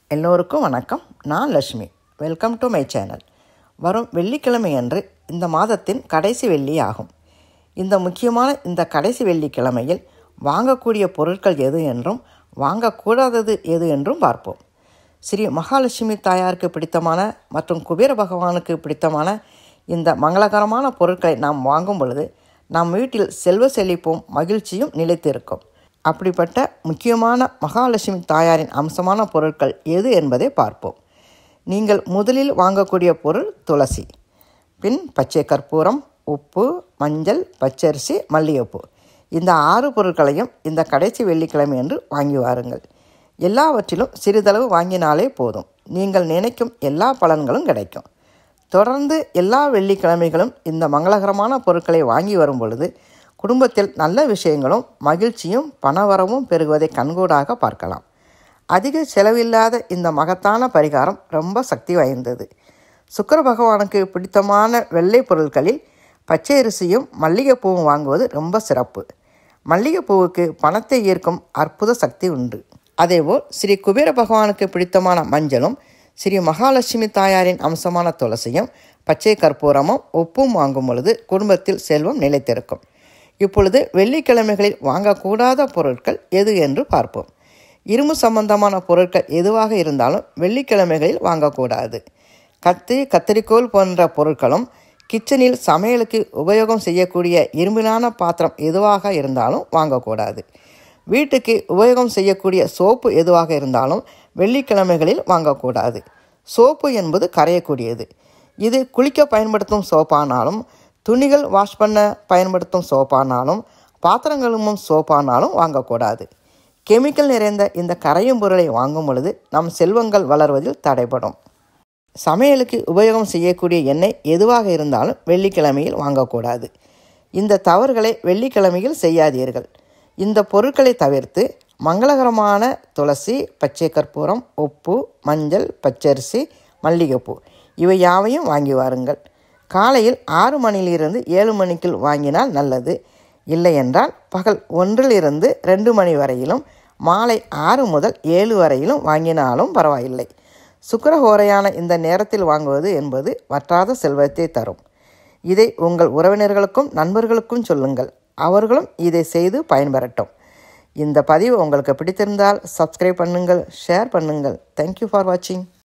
எல்லோருக்கும் வணக்கம் நான் Lakshmi welcome to my channel வரும் வெள்ளிக்கிழமை அன்று இந்த மாதத்தின் கடைசி வெள்ளி ஆகும் இந்த முக்கியமான இந்த கடைசி வெள்ளிக்கிழமையில் வாங்கக்கூடிய பொருட்கள் எது என்றும் வாங்கக்கூடாதது எது என்றும் பார்ப்போம் ஸ்ரீ மகாலட்சுமி தாயாருக்கு பிடித்தமான மற்றும் குபேர பகவானுக்கு பிடித்தமான இந்த மங்களகரமான பொருட்களை நாம் வாங்கும் பொழுது நம் வீட்டில் செல்வ செழிப்பும் மகிழ்ச்சியும் நிலைத்திருக்கும் அப்படிப்பட்ட முக்கியமான மகாலட்சுமி தாயாரின் அம்சமான பொருட்கள் எது என்பதை பார்ப்போம் நீங்கள் முதலில் வாங்கக்கூடிய பொருள் துளசி பின் பச்சை கற்பூரம் உப்பு மஞ்சள் பச்சரிசி மல்லிகைப்பூ இந்த ஆறு பொருட்களையும் இந்த கடைசி வெள்ளிக்கிழமை என்று வாங்கி வாருங்கள் எல்லாவற்றிலும் சிறிதளவு வாங்கினாலே போதும் நீங்கள் நினைக்கும் எல்லா பலன்களும் கிடைக்கும் தொடர்ந்து எல்லா வெள்ளிக்கிழமைகளும் இந்த மங்களகரமான பொருட்களை வாங்கி வரும் பொழுது குடும்பத்தில் நல்ல விஷயங்களும் மகிழ்ச்சியும் பணவரவும் பெருகுவதை கண்கூடாக பார்க்கலாம் அதிக செலவில்லாத இந்த மகத்தான பரிகாரம் ரொம்ப சக்தி வாய்ந்தது சுக்கர பகவானுக்கு பிடித்தமான வெள்ளை பொருட்களில் பச்சை அரிசியும் மல்லிகைப்பூவும் வாங்குவது ரொம்ப சிறப்பு மல்லிகைப்பூவுக்கு பணத்தை ஈர்க்கும் அற்புத சக்தி உண்டு அதேபோல் ஸ்ரீ குபேர பகவானுக்கு பிடித்தமான மஞ்சளும் ஸ்ரீ மகாலட்சுமி தாயாரின் அம்சமான துளசியும் பச்சை கற்பூரமும் உப்பும் வாங்கும் பொழுது குடும்பத்தில் செல்வம் நிலைத்திருக்கும் இப்பொழுது வெள்ளிக்கிழமைகளில் வாங்கக்கூடாத பொருட்கள் எது என்று பார்ப்போம் இரும்பு சம்பந்தமான பொருட்கள் எதுவாக இருந்தாலும் வெள்ளிக்கிழமைகளில் வாங்கக்கூடாது கத்தி கத்தரிக்கோல் போன்ற பொருட்களும் கிச்சனில் சமையலுக்கு உபயோகம் செய்யக்கூடிய இரும்பிலான பாத்திரம் எதுவாக இருந்தாலும் வாங்கக்கூடாது வீட்டுக்கு உபயோகம் செய்யக்கூடிய சோப்பு எதுவாக இருந்தாலும் வெள்ளிக்கிழமைகளில் வாங்கக்கூடாது சோப்பு என்பது கரையக்கூடியது இது குளிக்க பயன்படுத்தும் சோப்பானாலும் துணிகள் வாஷ் பண்ண பயன்படுத்தும் சோப்பானாலும் பாத்திரங்களும் சோப்பானாலும் வாங்கக்கூடாது கெமிக்கல் நிறைந்த இந்த கரையும் பொருளை வாங்கும் பொழுது நம் செல்வங்கள் வளர்வதில் தடைப்படும் சமையலுக்கு உபயோகம் செய்யக்கூடிய எண்ணெய் எதுவாக இருந்தாலும் வெள்ளிக்கிழமையில் வாங்கக்கூடாது இந்த தவறுகளை வெள்ளிக்கிழமையில் செய்யாதீர்கள் இந்த பொருட்களை தவிர்த்து மங்களகரமான துளசி பச்சை கற்பூரம் உப்பு மஞ்சள் பச்சரிசி மல்லிகைப்பூ இவை யாவையும் வாங்கி வாருங்கள் காலையில் ஆறு மணியிலிருந்து ஏழு மணிக்குள் வாங்கினால் நல்லது இல்லை என்றால் பகல் ஒன்றிலிருந்து ரெண்டு மணி வரையிலும் மாலை ஆறு முதல் ஏழு வரையிலும் வாங்கினாலும் பரவாயில்லை சுக்கரஹோரையான இந்த நேரத்தில் வாங்குவது என்பது வற்றாத செல்வத்தை தரும் இதை உங்கள் உறவினர்களுக்கும் நண்பர்களுக்கும் சொல்லுங்கள் அவர்களும் இதை செய்து பயன்பெறட்டும் இந்த பதிவு உங்களுக்கு பிடித்திருந்தால் சப்ஸ்கிரைப் பண்ணுங்கள் ஷேர் பண்ணுங்கள் தேங்க்யூ ஃபார் வாட்சிங்